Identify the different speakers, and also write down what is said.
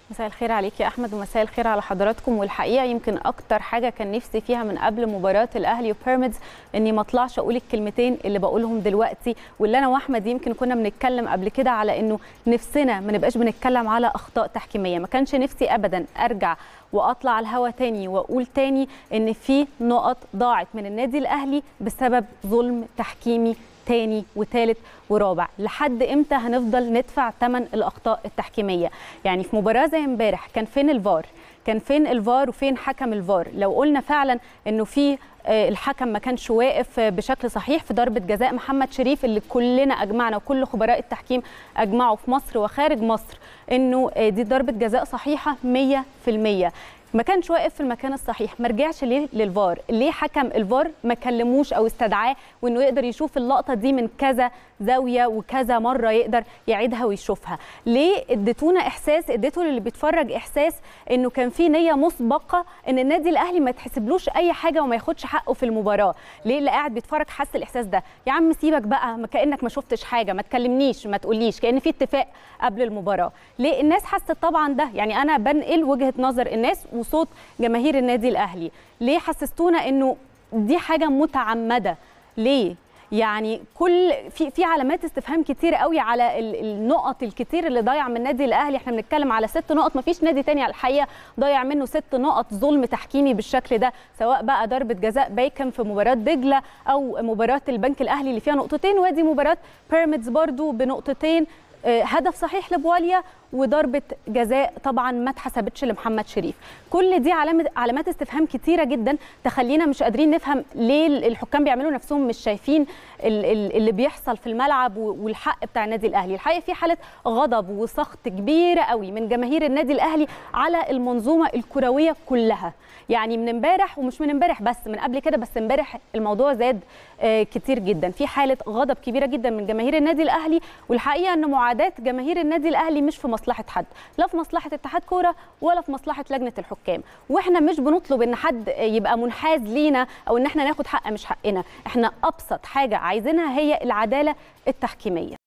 Speaker 1: مساء الخير عليك يا احمد ومساء الخير على حضراتكم والحقيقه يمكن اكتر حاجه كان نفسي فيها من قبل مباراه الاهلي وبيراميدز اني ما اطلعش اقول الكلمتين اللي بقولهم دلوقتي واللي انا واحمد يمكن كنا بنتكلم قبل كده على انه نفسنا ما نبقاش بنتكلم على اخطاء تحكيميه ما كانش نفسي ابدا ارجع واطلع على الهوا تاني واقول تاني ان في نقط ضاعت من النادي الاهلي بسبب ظلم تحكيمي تاني وتالت ورابع لحد امتى هنفضل ندفع ثمن الاخطاء التحكيميه يعني في مباراه زي امبارح كان فين الفار كان فين الفار وفين حكم الفار لو قلنا فعلا انه في الحكم ما كانش واقف بشكل صحيح في ضربه جزاء محمد شريف اللي كلنا اجمعنا وكل خبراء التحكيم اجمعوا في مصر وخارج مصر انه دي ضربه جزاء صحيحه 100% ما كانش واقف في المكان الصحيح ما رجعش ليه للفار ليه حكم الفار ما كلموش او استدعاه وانه يقدر يشوف اللقطه دي من كذا زاويه وكذا مره يقدر يعيدها ويشوفها ليه اديتونا احساس اديتوا للي بيتفرج احساس انه كان في نيه مسبقه ان النادي الاهلي ما تحسبلوش اي حاجه وما ياخدش حقه في المباراه ليه اللي قاعد بيتفرج حس الاحساس ده يا عم سيبك بقى ما كانك ما شفتش حاجه ما تكلمنيش ما تقوليش كان في اتفاق قبل المباراه ليه الناس حست طبعا ده يعني انا بنقل وجهه نظر الناس وصوت جماهير النادي الاهلي ليه حسستونا انه دي حاجه متعمده ليه يعني كل في في علامات استفهام كتير قوي على النقط الكتير اللي ضايع من النادي الاهلي احنا بنتكلم على ست نقط ما فيش نادي تاني على الحقيقه ضايع منه ست نقط ظلم تحكيمي بالشكل ده سواء بقى ضربه جزاء بايكم في مباراه دجله او مباراه البنك الاهلي اللي فيها نقطتين وادي مباراه بيراميدز برضو بنقطتين هدف صحيح لبواليا وضربه جزاء طبعا ما اتحسبتش لمحمد شريف كل دي علامه علامات استفهام كتيره جدا تخلينا مش قادرين نفهم ليه الحكام بيعملوا نفسهم مش شايفين اللي بيحصل في الملعب والحق بتاع النادي الاهلي الحقيقه في حاله غضب وسخط كبيره قوي من جماهير النادي الاهلي على المنظومه الكرويه كلها يعني من امبارح ومش من امبارح بس من قبل كده بس امبارح الموضوع زاد كتير جدا في حاله غضب كبيره جدا من جماهير النادي الاهلي والحقيقه ان معاداه جماهير النادي الاهلي مش في مصلحه حد لا في مصلحه اتحاد كوره ولا في مصلحه لجنه الحكام واحنا مش بنطلب ان حد يبقى منحاز لينا او ان احنا ناخد حق مش حقنا احنا ابسط حاجه عايزينها هي العداله التحكيميه